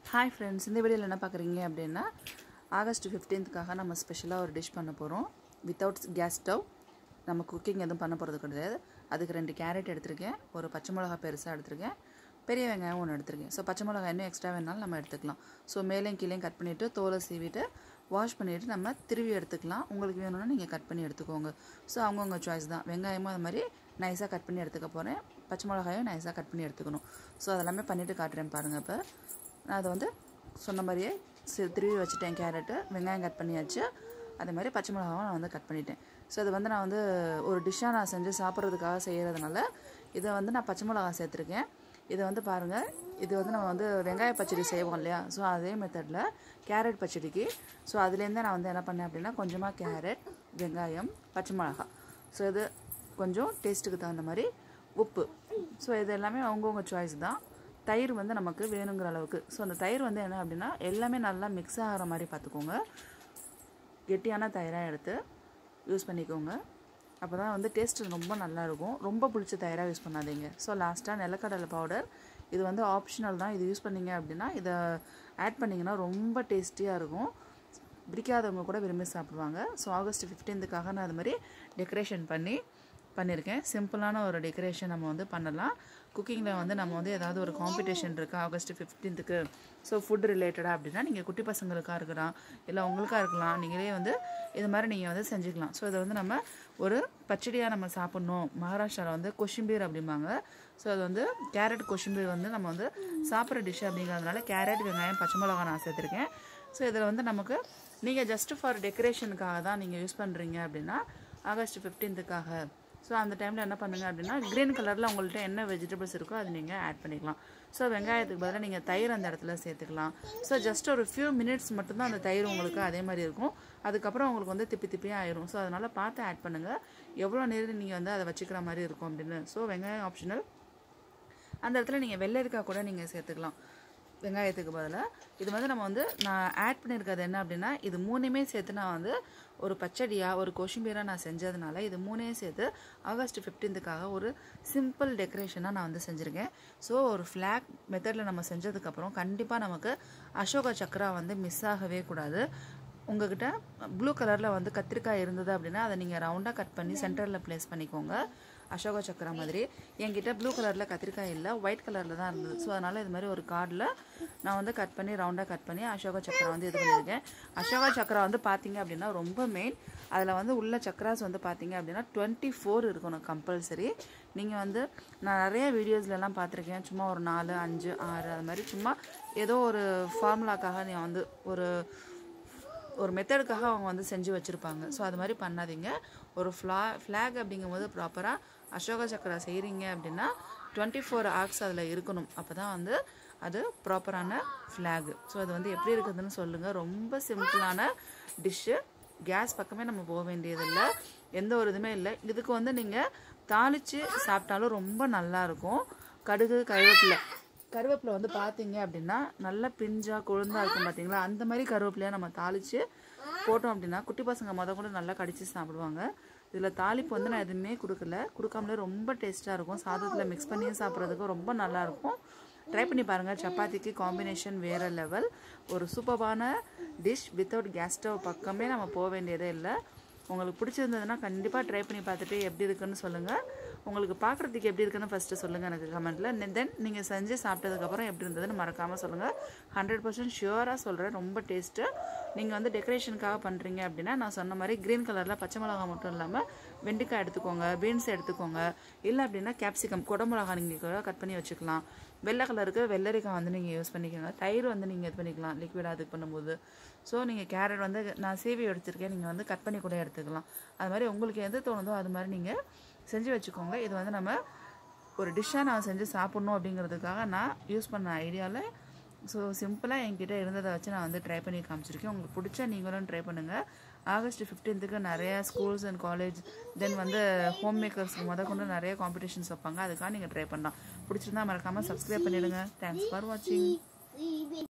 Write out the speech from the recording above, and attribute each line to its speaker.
Speaker 1: hi friends இந்த வீடியோவில் என்ன பார்க்குறீங்க அப்படின்னா ஆகஸ்ட் ஃபிஃப்டீன்த்துக்காக நம்ம ஸ்பெஷலாக ஒரு டிஷ் பண்ண போகிறோம் வித்தவுட் கேஸ் ஸ்டவ் நம்ம குக்கிங் எதுவும் பண்ண போகிறது கிடையாது அதுக்கு ரெண்டு கேரட் எடுத்திருக்கேன் ஒரு பச்சை மிளகா பெருசாக எடுத்திருக்கேன் பெரிய வெங்காயம் ஒன்று எடுத்திருக்கேன் ஸோ பச்சை மிளகாய் இன்னும் எக்ஸ்ட்ரா வேணாலும் நம்ம எடுத்துக்கலாம் ஸோ மேலேயும் கீழேயும் கட் பண்ணிவிட்டு தோலை சீவிட்டு வாஷ் பண்ணிவிட்டு நம்ம திருவி எடுத்துக்கலாம் உங்களுக்கு வேணும்னா நீங்கள் கட் பண்ணி எடுத்துக்கோங்க ஸோ அவங்கவுங்க சாய்ஸ் தான் வெங்காயமும் அது மாதிரி நைஸாக கட் பண்ணி எடுத்துக்க போகிறேன் பச்சை மிளகாயும் நைஸாக கட் பண்ணி எடுத்துக்கணும் ஸோ அதெல்லாமே பண்ணிவிட்டு காட்டுறேன் பாருங்கள் இப்போ நான் அதை வந்து சொன்ன மாதிரியே சி- திருவி வச்சுட்டேன் கேரட்டு வெங்காயம் கட் பண்ணியாச்சு அதே மாதிரி பச்சை மிளகாவும் நான் வந்து கட் பண்ணிட்டேன் ஸோ இது வந்து நான் வந்து ஒரு டிஷ்ஷாக நான் செஞ்சு சாப்பிட்றதுக்காக செய்கிறதுனால இதை வந்து நான் பச்சை மிளகா சேர்த்துருக்கேன் இதை வந்து பாருங்கள் இது வந்து நம்ம வந்து வெங்காய பச்சடி செய்வோம் இல்லையா ஸோ அதே மெத்தடில் கேரட் பச்சடிக்கு ஸோ அதுலேருந்தே நான் வந்து என்ன பண்ணேன் அப்படின்னா கொஞ்சமாக கேரட் வெங்காயம் பச்சை மிளகா ஸோ இது கொஞ்சம் டேஸ்ட்டுக்கு தகுந்த மாதிரி உப்பு ஸோ இது எல்லாமே அவங்கவுங்க சாய்ஸ் தான் தயிர் வந்து நமக்கு வேணுங்கிற அளவுக்கு ஸோ அந்த தயிர் வந்து என்ன அப்படின்னா எல்லாமே நல்லா மிக்ஸ் ஆகிற மாதிரி பார்த்துக்கோங்க கெட்டியான தயிராக எடுத்து யூஸ் பண்ணிக்கோங்க அப்போ தான் வந்து டேஸ்ட் ரொம்ப நல்லா இருக்கும் ரொம்ப பிடிச்ச தயிராக யூஸ் பண்ணாதீங்க ஸோ லாஸ்ட்டாக நிலக்கடலை பவுடர் இது வந்து ஆப்ஷனல் தான் இது யூஸ் பண்ணீங்க அப்படின்னா இதை ஆட் பண்ணிங்கன்னா ரொம்ப டேஸ்டியாக இருக்கும் பிடிக்காதவங்க கூட விரும்பி சாப்பிடுவாங்க ஸோ ஆகஸ்ட் ஃபிஃப்டீன்த்துக்காக நான் அது மாதிரி டெக்கரேஷன் பண்ணி பண்ணியிருக்கேன் சிம்பிளான ஒரு டெக்கரேஷன் நம்ம வந்து பண்ணலாம் குக்கிங்கில் வந்து நம்ம வந்து ஏதாவது ஒரு காம்படிஷன் இருக்குது ஆகஸ்ட் ஃபிஃப்டீன்த்துக்கு ஸோ ஃபுட் ரிலேட்டடாக அப்படின்னா நீங்கள் குட்டி பசங்களுக்காக இருக்கலாம் இல்லை உங்களுக்காக இருக்கலாம் நீங்களே வந்து இது மாதிரி நீங்கள் வந்து செஞ்சுக்கலாம் ஸோ இதை வந்து நம்ம ஒரு பச்சடியாக நம்ம சாப்பிட்ணும் மகாராஷ்டிராவில் வந்து கொஷிம்பீர் அப்படிம்பாங்க ஸோ அது வந்து கேரட் கொஷிம்பீர் வந்து நம்ம வந்து சாப்பிட்ற டிஷ் அப்படிங்கிறதுனால கேரட் வெங்காயம் பச்சை மிளகா நான் சேர்த்துருக்கேன் ஸோ இதில் வந்து நமக்கு நீங்கள் ஜஸ்ட் ஃபார் டெக்கரேஷனுக்காக தான் நீங்கள் யூஸ் பண்ணுறீங்க அப்படின்னா ஆகஸ்ட் ஃபிஃப்டீன்த்துக்காக ஸோ அந்த டைமில் என்ன பண்ணுங்க அப்படின்னா க்ரீன் கலரில் உங்கள்கிட்ட என்ன வெஜிடபிள்ஸ் இருக்கோ அது நீங்கள் ஆட் பண்ணிக்கலாம் ஸோ வெங்காயத்துக்கு பதிலாக நீங்கள் தயிர் அந்த இடத்துல சேர்த்துக்கலாம் ஸோ ஜஸ்ட் ஒரு ஃபியூ மினிட்ஸ் மட்டும்தான் அந்த தயிர் உங்களுக்கு அதே மாதிரி இருக்கும் அதுக்கப்புறம் உங்களுக்கு வந்து திப்பி திப்பியாக ஆயிரும் ஸோ அதனால் பார்த்து ஆட் பண்ணுங்கள் எவ்வளோ நேரம் நீங்கள் வந்து அதை வச்சுக்கிற மாதிரி இருக்கும் அப்படின்னு ஸோ வெங்காயம் ஆப்ஷனல் அந்த இடத்துல நீங்கள் வெள்ளரிக்காய் கூட நீங்கள் சேர்த்துக்கலாம் வெங்காயத்துக்கு பதிலாக இது வந்து நம்ம வந்து நான் ஆட் பண்ணியிருக்கிறது என்ன அப்படின்னா இது மூணுமே சேர்த்து நான் வந்து ஒரு பச்சடியாக ஒரு கொஷிம்பீராக நான் செஞ்சதுனால இது மூணையும் சேர்த்து ஆகஸ்ட் ஃபிஃப்டீன்த்துக்காக ஒரு சிம்பிள் டெக்கரேஷனாக நான் வந்து செஞ்சுருக்கேன் ஸோ ஒரு ஃப்ளாக் மெத்தடில் நம்ம செஞ்சதுக்கப்புறம் கண்டிப்பாக நமக்கு அசோகா சக்கரா வந்து மிஸ் ஆகவே கூடாது உங்ககிட்ட ப்ளூ கலரில் வந்து கத்திரிக்காய் இருந்தது அப்படின்னா அதை நீங்கள் ரவுண்டாக கட் பண்ணி சென்டரில் ப்ளேஸ் பண்ணிக்கோங்க அசோகா சக்கரா மாதிரி என்கிட்ட ப்ளூ கலரில் கத்திரிக்காய் இல்லை ஒயிட் கலரில் தான் இருந்தது ஸோ அதனால் இது மாதிரி ஒரு கார்டில் நான் வந்து கட் பண்ணி ரவுண்டாக கட் பண்ணி அசோகா சக்கரா வந்து இது பண்ணியிருக்கேன் அசோகா சக்கரா வந்து பார்த்தீங்க அப்படின்னா ரொம்ப மெயின் அதில் வந்து உள்ள சக்கராஸ் வந்து பார்த்தீங்க அப்படின்னா டுவெண்ட்டி ஃபோர் இருக்கணும் கம்பல்சரி நீங்கள் வந்து நான் நிறைய வீடியோஸ்லலாம் பார்த்துருக்கேன் சும்மா ஒரு நாலு அஞ்சு ஆறு அது மாதிரி சும்மா ஏதோ ஒரு ஃபார்முலாக்காக நீ வந்து ஒரு ஒரு மெத்தடுக்காக அவங்க வந்து செஞ்சு வச்சுருப்பாங்க ஸோ அது மாதிரி பண்ணாதீங்க ஒரு ஃப்ளா ஃப்ளாக் அப்படிங்கும்போது ப்ராப்பராக அசோக சக்கரா செய்கிறீங்க அப்படின்னா டுவெண்ட்டி ஃபோர் ஆர்க்ஸ் அதில் இருக்கணும் அப்போ தான் வந்து அது ப்ராப்பரான ஃப்ளாகு ஸோ அது வந்து எப்படி இருக்குதுன்னு சொல்லுங்கள் ரொம்ப சிம்பிளான டிஷ்ஷு கேஸ் பக்கமே நம்ம போக வேண்டியதில்லை எந்த ஒரு இதுவுமே இல்லை இதுக்கு வந்து நீங்கள் தாளித்து சாப்பிட்டாலும் ரொம்ப நல்லாயிருக்கும் கடுகு கருவேப்பிலை கருவேப்பிலை வந்து பார்த்தீங்க அப்படின்னா நல்லா பிஞ்சா கொழுந்தா இருக்கும் பார்த்தீங்களா அந்த மாதிரி கருவேப்பிலையாக நம்ம தாளித்து போட்டோம் அப்படின்னா குட்டி பசங்க முத கூட நல்லா கடிச்சு சாப்பிடுவாங்க இதில் தாளிப்பு வந்து நான் எதுவுமே கொடுக்கல கொடுக்காமலே ரொம்ப டேஸ்ட்டாக இருக்கும் சாதத்தில் மிக்ஸ் பண்ணியும் சாப்பிட்றதுக்கு ரொம்ப நல்லாயிருக்கும் ட்ரை பண்ணி பாருங்கள் சப்பாத்திக்கு காம்பினேஷன் வேறு லெவல் ஒரு சூப்பரான டிஷ் வித்தவுட் கேஸ் ஸ்டவ் பக்கமே நம்ம போக வேண்டியதே இல்லை உங்களுக்கு பிடிச்சிருந்ததுன்னா கண்டிப்பாக ட்ரை பண்ணி பார்த்துட்டு எப்படி இருக்குன்னு சொல்லுங்கள் உங்களுக்கு பார்க்குறதுக்கு எப்படி இருக்குன்னு ஃபஸ்ட்டு சொல்லுங்கள் எனக்கு கமெண்ட்டில் தென் நீங்கள் செஞ்சு சாப்பிட்டதுக்கப்புறம் எப்படி இருந்ததுன்னு மறக்காமல் சொல்லுங்கள் ஹண்ட்ரட் பர்சன்ட் ஷியூராக சொல்கிறேன் ரொம்ப டேஸ்ட்டு நீங்கள் வந்து டெக்கரேஷனுக்காக பண்ணுறீங்க அப்படின்னா நான் சொன்ன மாதிரி க்ரீன் கலரில் பச்சை மிளகா மட்டும் இல்லாமல் வெண்டைக்காய் எடுத்துக்கோங்க பீன்ஸ் எடுத்துக்கோங்க இல்லை அப்படின்னா கேப்சிகம் குடமிளகா நீங்கள் கூட கட் பண்ணி வச்சுக்கலாம் வெள்ளை கலருக்கு வெள்ளரிக்காய் வந்து நீங்கள் யூஸ் பண்ணிக்கோங்க தயிர் வந்து நீங்கள் இது பண்ணிக்கலாம் லிக்விடாக இது பண்ணும்போது ஸோ நீங்கள் கேரட் வந்து நான் சேவி எடுத்திருக்கேன் நீங்கள் வந்து கட் பண்ணி கூட எடுத்துக்கலாம் அது மாதிரி உங்களுக்கு எது தோணுதோ அது மாதிரி நீங்கள் செஞ்சு வச்சுக்கோங்க இது வந்து நம்ம ஒரு டிஷ்ஷாக நான் செஞ்சு சாப்பிட்ணும் அப்படிங்கிறதுக்காக நான் யூஸ் பண்ண ஐடியாவில் ஸோ சிம்பிளாக என்கிட்ட இருந்ததை வச்சு நான் வந்து ட்ரை பண்ணி காமிச்சிருக்கேன் உங்களுக்கு பிடிச்சா நீங்களும் ட்ரை பண்ணுங்கள் ஆகஸ்ட் ஃபிஃப்டீன்த்துக்கு நிறையா ஸ்கூல்ஸ் அண்ட் காலேஜ் தென் வந்து ஹோம் மேக்கர்ஸ்க்கு முத கொண்டு நிறைய காம்படிஷன்ஸ் வைப்பாங்க அதுக்காக நீங்கள் ட்ரை பண்ணலாம் பிடிச்சிருந்தா மறக்காமல் சப்ஸ்கிரைப் பண்ணிவிடுங்க தேங்க்ஸ் ஃபார் வாட்சிங்